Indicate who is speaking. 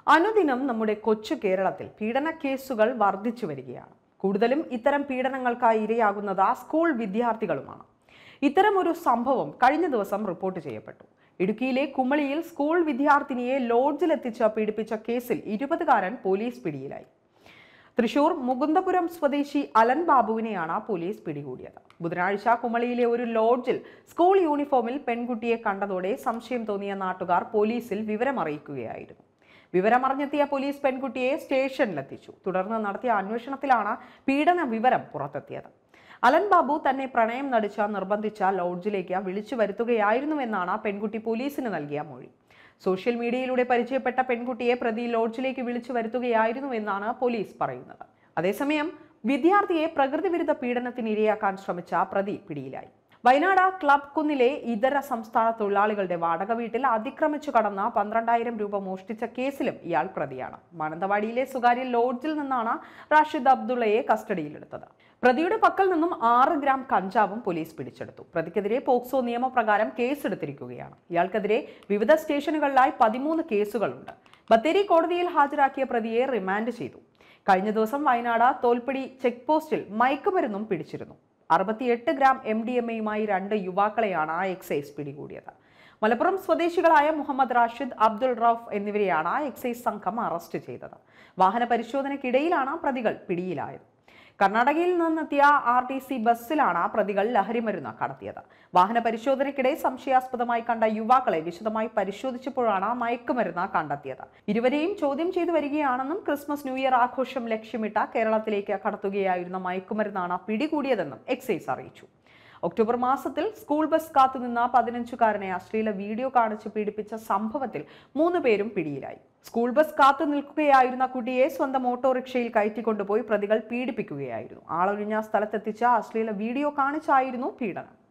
Speaker 1: അനുദിനം നമ്മുടെ കൊച്ചു കേരളത്തിൽ പീഡന കേസുകൾ വർദ്ധിച്ചു വരികയാണ് കൂടുതലും ഇത്തരം പീഡനങ്ങൾക്കായി ഇരയാകുന്നത് സ്കൂൾ വിദ്യാർത്ഥികളുമാണ് ഇത്തരം ഒരു സംഭവം കഴിഞ്ഞ ദിവസം റിപ്പോർട്ട് ചെയ്യപ്പെട്ടു ഇടുക്കിയിലെ കുമളിയിൽ സ്കൂൾ വിദ്യാർത്ഥിനിയെ ലോഡ്ജിലെത്തിച്ച് പീഡിപ്പിച്ച കേസിൽ ഇരുപതുകാരൻ പോലീസ് പിടിയിലായി തൃശൂർ മുകുന്ദപുരം സ്വദേശി അലൻ ബാബുവിനെയാണ് പോലീസ് പിടികൂടിയത് ബുധനാഴ്ച കുമളിയിലെ ഒരു ലോഡ്ജിൽ സ്കൂൾ യൂണിഫോമിൽ പെൺകുട്ടിയെ കണ്ടതോടെ സംശയം തോന്നിയ നാട്ടുകാർ പോലീസിൽ വിവരമറിയിക്കുകയായിരുന്നു വിവരമറിഞ്ഞെത്തിയ പോലീസ് പെൺകുട്ടിയെ സ്റ്റേഷനിലെത്തിച്ചു തുടർന്ന് നടത്തിയ അന്വേഷണത്തിലാണ് പീഡന വിവരം പുറത്തെത്തിയത് അലൻ ബാബു തന്നെ പ്രണയം നടിച്ച നിർബന്ധിച്ച ലോഡ്ജിലേക്ക് വിളിച്ചു വരുത്തുകയായിരുന്നുവെന്നാണ് പെൺകുട്ടി പോലീസിന് നൽകിയ മൊഴി സോഷ്യൽ മീഡിയയിലൂടെ പരിചയപ്പെട്ട പെൺകുട്ടിയെ പ്രതി ലോഡ്ജിലേക്ക് വിളിച്ചു വരുത്തുകയായിരുന്നുവെന്നാണ് പോലീസ് പറയുന്നത് അതേസമയം വിദ്യാർത്ഥിയെ പ്രകൃതിവിരുദ്ധ പീഡനത്തിന് ഇരയാക്കാൻ ശ്രമിച്ച പ്രതി പിടിയിലായി വയനാട് ക്ലബ് കുന്നിലെ ഇതര സംസ്ഥാന തൊഴിലാളികളുടെ വാടക വീട്ടിൽ അതിക്രമിച്ചു കടന്ന പന്ത്രണ്ടായിരം രൂപ മോഷ്ടിച്ച കേസിലും ഇയാൾ പ്രതിയാണ് മാനന്തവാടിയിലെ സ്വകാര്യ ലോഡ്ജിൽ നിന്നാണ് റാഷിദ് അബ്ദുള്ളയെ കസ്റ്റഡിയിലെടുത്തത് പ്രതിയുടെ പക്കൽ നിന്നും ആറ് ഗ്രാം കഞ്ചാവും പോലീസ് പിടിച്ചെടുത്തു പ്രതിക്കെതിരെ പോക്സോ നിയമപ്രകാരം കേസെടുത്തിരിക്കുകയാണ് ഇയാൾക്കെതിരെ വിവിധ സ്റ്റേഷനുകളിലായി പതിമൂന്ന് കേസുകളുണ്ട് ബത്തേരി കോടതിയിൽ ഹാജരാക്കിയ പ്രതിയെ റിമാൻഡ് ചെയ്തു കഴിഞ്ഞ ദിവസം വയനാട് തോൽപ്പടി ചെക്ക് പോസ്റ്റിൽ മയക്കുമരുന്നും പിടിച്ചിരുന്നു അറുപത്തിയെട്ട് ഗ്രാം എം ഡി എം എയുമായി രണ്ട് യുവാക്കളെയാണ് എക്സൈസ് പിടികൂടിയത് മലപ്പുറം സ്വദേശികളായ മുഹമ്മദ് റാഷിദ് അബ്ദുൾ റൌഫ് എന്നിവരെയാണ് എക്സൈസ് സംഘം അറസ്റ്റ് ചെയ്തത് വാഹന പരിശോധനയ്ക്കിടയിലാണ് പ്രതികൾ പിടിയിലായത് കർണാടകയിൽ നിന്നെത്തിയ ആർ ടി സി ബസ്സിലാണ് പ്രതികൾ ലഹരിമരുന്ന് കടത്തിയത് വാഹന പരിശോധനയ്ക്കിടെ സംശയാസ്പദമായി കണ്ട യുവാക്കളെ വിശദമായി പരിശോധിച്ചപ്പോഴാണ് മയക്കുമരുന്ന് കണ്ടെത്തിയത് ഇരുവരെയും ചോദ്യം ചെയ്തു വരികയാണെന്നും ക്രിസ്മസ് ന്യൂ ഇയർ ആഘോഷം ലക്ഷ്യമിട്ട് കേരളത്തിലേക്ക് കടത്തുകയായിരുന്ന മയക്കുമരുന്നാണ് പിടികൂടിയതെന്നും എക്സൈസ് അറിയിച്ചു ഒക്ടോബർ മാസത്തിൽ സ്കൂൾ ബസ് കാത്തുനിന്ന പതിനഞ്ചുകാരനെ അശ്ലീല വീഡിയോ കാണിച്ച് പീഡിപ്പിച്ച സംഭവത്തിൽ മൂന്ന് പേരും പിടിയിലായി സ്കൂൾ ബസ് കാത്തു നിൽക്കുകയായിരുന്ന കുട്ടിയെ സ്വന്തം ഓട്ടോറിക്ഷയിൽ കയറ്റിക്കൊണ്ടുപോയി പ്രതികൾ പീഡിപ്പിക്കുകയായിരുന്നു ആളൊഴിഞ്ഞ സ്ഥലത്തെത്തിച്ച അശ്ലീല വീഡിയോ കാണിച്ചായിരുന്നു പീഡനം